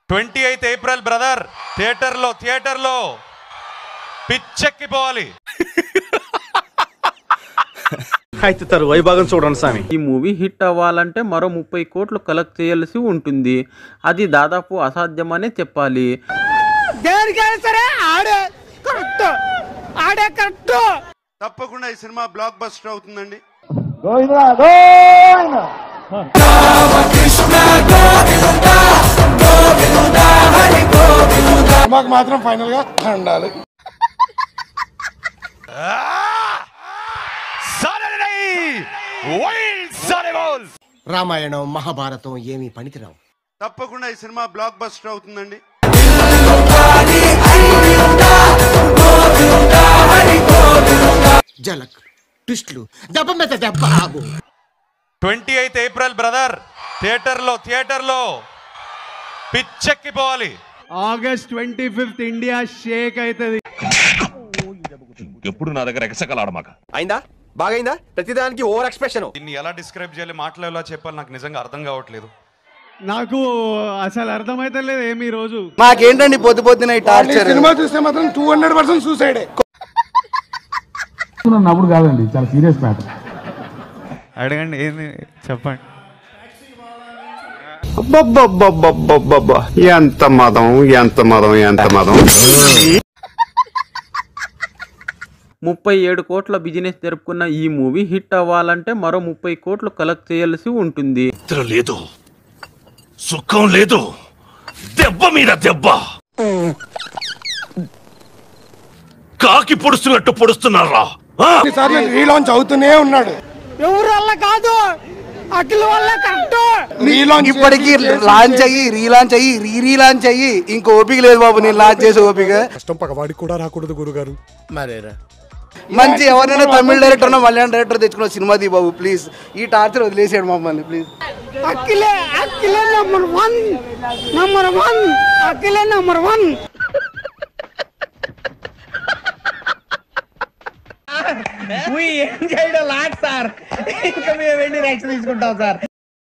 Twenty eighth April brother థియేటర్లో థియేటర్లో పిచ్చెక్కిపోవాలి అయితే తరువాయి భాగం చూడండి స్వామి ఈ మూవీ హిట్ అవ్వాలంటే మరో ముప్పై కోట్లు కలెక్ట్ చేయాల్సి ఉంటుంది అది దాదాపు అసాధ్యమనే చెప్పాలి దేనికైనా సరే ఆడే కరెక్ట్ ఆడే కరెక్ట్ తప్పకుండా ఈ సినిమా బ్లాక్ బస్టర్ అవుతుందండి మాకు మాత్రం ఫైనల్ గా ఉండాలి రామాయణం మహాభారతం ఏమీ పనికిరావు తప్పకుండా ఈ సినిమా బ్లాక్ బస్టర్ అవుతుందండి జలక్ ట్విస్ట్లు దెబ్బ మీద దెబ్బ ఆగు ట్వంటీ ఎయిత్ ఏప్రిల్ బ్రదర్ థియేటర్లో థియేటర్లో పిచ్చెక్కిపోవాలి August twenty fifth India shake అవుతుంది ఎప్పుడు నా దగ్గర ఎగసకలాడమాక అయిందా బాగైందా ప్రతిదానికి ఓవర్ ఎక్స్ప్రెషన్ దీన్ని ఎలా డిస్క్రైబ్ చేయాలి మాటలు ఎలా చెప్పాలి నాకు నిజంగా అర్థం కావట్లేదు నాకు అసలు అర్థమైతే లేదు ఏమి ఈ రోజు మాకేంటండి పొద్దు పొద్దున సినిమా చూస్తే మాత్రం టూ హండ్రెడ్ పర్సెంట్ సూసైడే నవ్వుడు కాదండి చాలా సీరియస్ మ్యాటర్ అడగండి ఏంది చెప్పండి ఎంత మదం ఎంత మదం ఎంత మదం ముప్పై ఏడు కోట్ల బిజినెస్ జరుపుకున్న ఈ మూవీ హిట్ అవ్వాలంటే మరో ముప్పై కోట్లు కలెక్ట్ చేయాల్సి ఉంటుంది నిద్ర లేదు సుఖం లేదు దెబ్బ మీద దెబ్బ కాకి పొడుస్తున్నట్టు పొడుస్తున్నారా ఆ? సార్లు రీలాంచ్ అవుతూనే ఉన్నాడు ఎవరు వల్ల కాదు అఖిల వల్ల కరెక్ట్ రీలాంచ్ ఇప్పటికి లాంచ్ అయ్యి రీలాంచ్ అయ్యి రీ రీలాంచ్ అయ్యి ఇంకో ఓపిక లేదు బాబు నేను లాంచ్ చేసే ఓపిక కష్టం పగవాడికి కూడా రాకూడదు గురుగారు మరేరా మంచి ఎవరైనా తమిళ డైరెక్టర్ మలయాళం డైరెక్టర్ తెచ్చుకున్న సినిమా తీ బాబు ప్లీజ్ ఈ టార్చర్ వదిలేసాడు మమ్మల్ని ప్లీజ్ అఖిలే అఖిలే నంబర్ వన్ నంబర్ వన్ అఖిలే నంబర్ వన్ ఏం చేయడం లాట్ సార్ ఇంకా మేము వెళ్ళి నెక్స్ట్ తీసుకుంటాం సార్